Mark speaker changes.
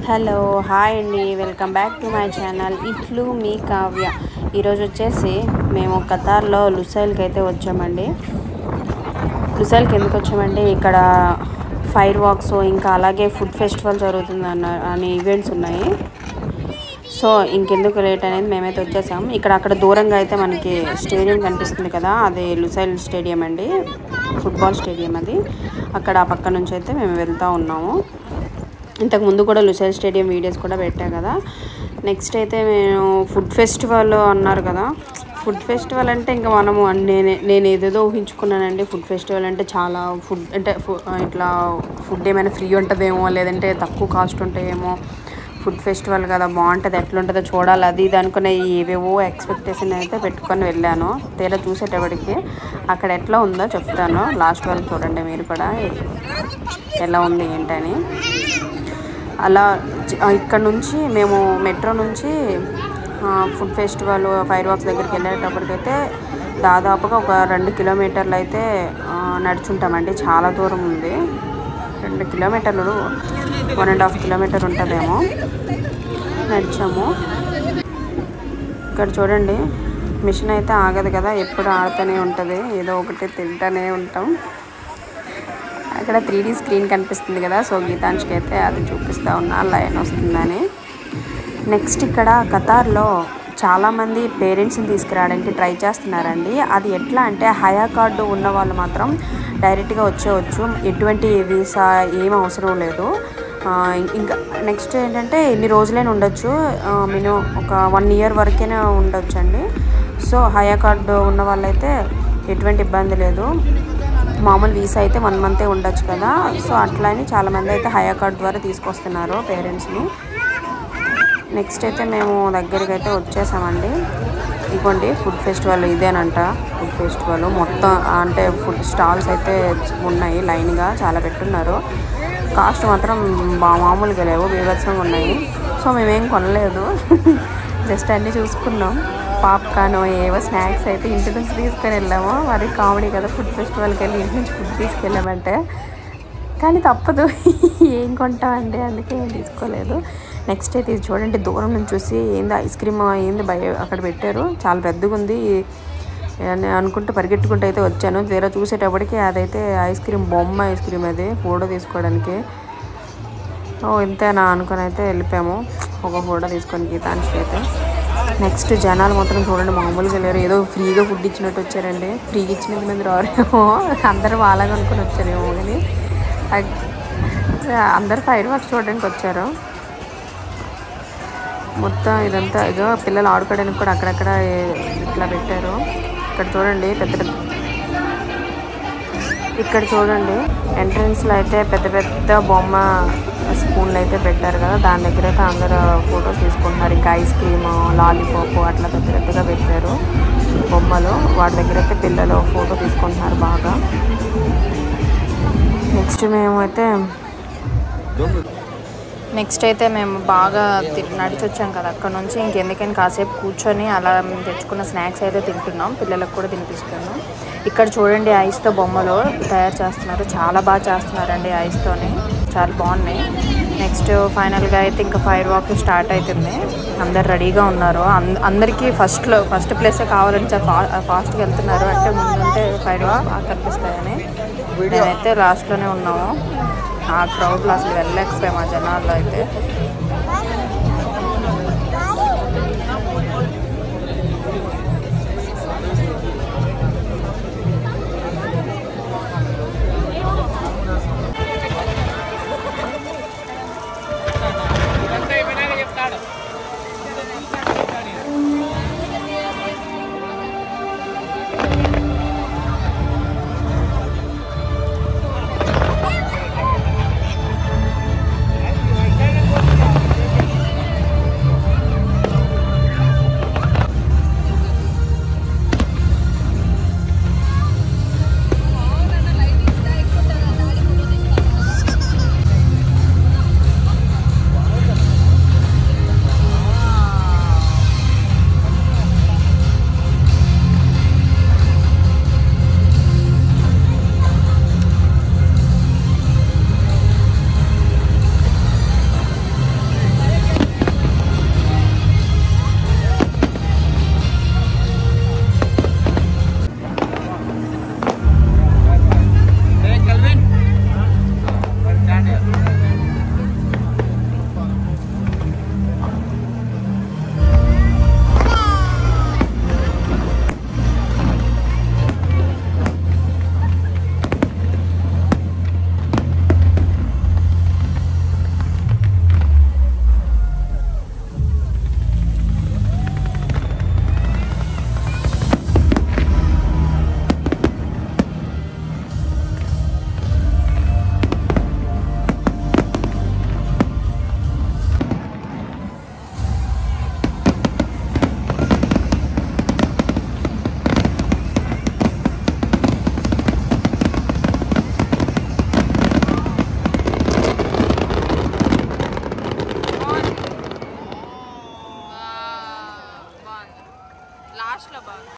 Speaker 1: hello hi అండి welcome back to my channel ఇట్లు మీ కావ్య ఈరోజు వచ్చేసి మేము కతార్లో లుసైల్కి అయితే వచ్చామండి లుసైల్కి ఎందుకు వచ్చామంటే ఇక్కడ ఫైర్ వాక్స్ ఇంకా అలాగే ఫుడ్ ఫెస్టివల్ జరుగుతుంది అన్న అనే ఈవెంట్స్ ఉన్నాయి సో ఇంకెందుకు లేట్ అనేది మేమైతే వచ్చేసాం ఇక్కడ అక్కడ దూరంగా అయితే మనకి స్టేడియం కనిపిస్తుంది కదా అది లుసైల్ స్టేడియం అండి ఫుట్బాల్ స్టేడియం అది అక్కడ ఆ పక్క నుంచి అయితే మేము వెళ్తూ ఉన్నాము ఇంతకు ముందు కూడా లుసైల్ స్టేడియం వీడియోస్ కూడా పెట్టా కదా నెక్స్ట్ అయితే మేము ఫుడ్ ఫెస్టివల్ అన్నారు కదా ఫుడ్ ఫెస్టివల్ అంటే ఇంకా మనము నేను నేను ఏదేదో ఊహించుకున్నానండి ఫుడ్ ఫెస్టివల్ అంటే చాలా ఫుడ్ అంటే ఫు- ఇట్లా ఫుడ్ ఏమైనా ఫ్రీ ఉంటుందేమో లేదంటే తక్కువ కాస్ట్ ఉంటాయేమో ఫుడ్ ఫెస్టివల్ కదా బాగుంటుంది ఎట్లుంటుందో చూడాలి అది ఇది అనుకునే ఏవేవో ఎక్స్పెక్టేషన్ అయితే పెట్టుకొని వెళ్ళాను తీరా చూసేటప్పటికి అక్కడ ఎట్లా ఉందో చెప్తాను లాస్ట్ వరకు చూడండి మీరు కూడా ఎలా ఉంది ఏంటని అలా చ- ఇక్కడ నుంచి మేము మెట్రో నుంచి ఆ, ఫుడ్ ఫెస్టివల్ ఫైర్ వర్క్స్ దగ్గరికి వెళ్ళేటప్పటికైతే దాదాపుగా ఒక రెండు కిలోమీటర్లు అయితే ఆ, నడుచుంటామండి చాలా దూరం ఉంది రెండు కిలోమీటర్లు వన్ అండ్ హాఫ్ కిలోమీటర్ ఉంటుందేమో నడిచాము ఇక్కడ చూడండి మిషన్ అయితే ఆగదు కదా ఎప్పుడు ఆడుతూనే ఉంటుంది ఏదో ఒకటి తింటూనే ఉంటాం అక్కడ త్రీ డీ స్క్రీన్ కనిపిస్తుంది కదా సో గీతాంష్కి అయితే అది చూపిస్తూ ఉన్నా లైన్ వస్తుందని నెక్స్ట్ ఇక్కడ కతార్లో చాలామంది పేరెంట్స్ని తీసుకురావడానికి ట్రై చేస్తున్నారండి అది ఎట్లా అంటే హయా కార్డు ఉన్న వాళ్ళు మాత్రం డైరెక్ట్గా వచ్చేవచ్చు ఎటువంటి వీసా ఏం అవసరం లేదు ఆ, ఇంకా నెక్స్ట్ ఏంటంటే ఎన్ని రోజులైనా ఉండొచ్చు మినిమం ఒక వన్ ఇయర్ వరకైనా ఉండొచ్చు అండి సో హయా కార్డు ఉన్న వాళ్ళైతే ఎటువంటి ఇబ్బంది లేదు మామూలు వీసా అయితే వన్ మంతే ఉండొచ్చు కదా సో అట్లా అని చాలామంది అయితే హయా కార్డ్ ద్వారా తీసుకొస్తున్నారు పేరెంట్స్ని నెక్స్ట్ అయితే మేము దగ్గరికి అయితే వచ్చేసామండి ఇదిగోండి ఫుడ్ ఫెస్టివల్ ఇదేనంట ఫుడ్ ఫెస్టివల్ మొత్తం అంటే ఫుడ్ స్టాల్స్ అయితే ఉన్నాయి లైన్గా చాలా పెట్టున్నారు కాస్ట్ మాత్రం బా మామూలుగా లేవు బీభత్సంగా ఉన్నాయి సో మేమేం కొనలేదు జస్ట్ అన్నీ చూసుకున్నాం పాప్కార్న్ ఏవో స్నాక్స్ అయితే ఇంటి నుంచి తీసుకొని వెళ్ళాము మరి కామెడీ కదా ఫుడ్ ఫెస్టివల్కి వెళ్ళి ఇంటి నుంచి ఫుడ్ తీసుకెళ్ళామంటే కానీ తప్పదు ఏం కొంటామండి అందుకే ఏం తీసుకోలేదు నెక్స్ట్ అయితే ఇది చూడండి దూరం నుంచి చూసి ఏంది ఐస్ క్రీమ్ ఏంది బయ అక్కడ పెట్టారు చాలా పెద్దగా ఉంది అని అనుకుంటూ పరిగెట్టుకుంటూ అయితే వచ్చాను తీరా చూసేటప్పటికి అదైతే ఐస్ క్రీమ్ బొమ్మ ఐస్ క్రీమ్ అది ఫోటో తీసుకోవడానికి ఓ ఇంతేనా అనుకొని అయితే వెళ్ళిపోయాము ఒక ఫోటో తీసుకొని గీతాంశకి అయితే నెక్స్ట్ జనాలు మాత్రం చూడండి మామూలుగా లేరు ఏదో ఫ్రీగా ఫుడ్ ఇచ్చినట్టు వచ్చారండి ఫ్రీగా ఇచ్చినంత మంది రారేమో అందరూ వాళ్ళగా అనుకుని వచ్చారేమో కానీ అగ్- అందరు ఫైర్ వర్క్స్ చూడడానికి వచ్చారు మొత్తం ఇదంతా ఇదో పిల్లలు ఆడుకోవడానికి కూడా అక్కడక్కడ ఏ- ఇట్లా పెట్టారు ఇక్కడ చూడండి పెద్ద పెద్ద ఇక్కడ చూడండి ఎంట్రన్స్లో అయితే పెద్ద పెద్ద బొమ్మ స్పూన్లు అయితే పెట్టారు కదా దాని దగ్గర అయితే అందరూ ఫొటోస్ తీసుకుంటున్నారు ఇంకా ఐస్ క్రీమ్ లాలీపాప్ అట్లా పెద్ద పెద్దగా పెట్టారు బొమ్మలు వాటి దగ్గర అయితే పిల్లలు ఫోటో తీసుకుంటున్నారు బాగా నెక్స్ట్ మేమైతే నెక్స్ట్ అయితే మేము బాగా తి- నడిచి వచ్చాం కదా అక్కడ నుంచి ఇంకెందుకని కాసేపు కూర్చొని అలా మేము తెచ్చుకున్న స్నాక్స్ అయితే తింటున్నాం పిల్లలకు కూడా తినిపిస్తున్నాం ఇక్కడ చూడండి ఐస్తో బొమ్మలు తయారు చేస్తున్నారు చాలా బాగా చేస్తున్నారండి ఐస్తోని చాలా బాగున్నాయి నెక్స్ట్ ఫైనల్గా అయితే ఇంకా ఫైర్ వాక్ స్టార్ట్ అవుతుంది అందరు రెడీగా ఉన్నారు అం- అందరికీ ఫస్ట్లో ఫస్ట్ ప్లేసే కావాలని చాలా ఫా ఫాస్ట్గా వెళ్తున్నారు అంటే ముందుంటే ఫైర్ వాక్ బాగా కనిపిస్తాయని మేమైతే లాస్ట్లోనే ఉన్నాము ఆ క్రౌడ్లో అసలు వెళ్ళలేకపోయాము ఆ జనాల్లో అయితే
Speaker 2: లాస్ట్లో బాగా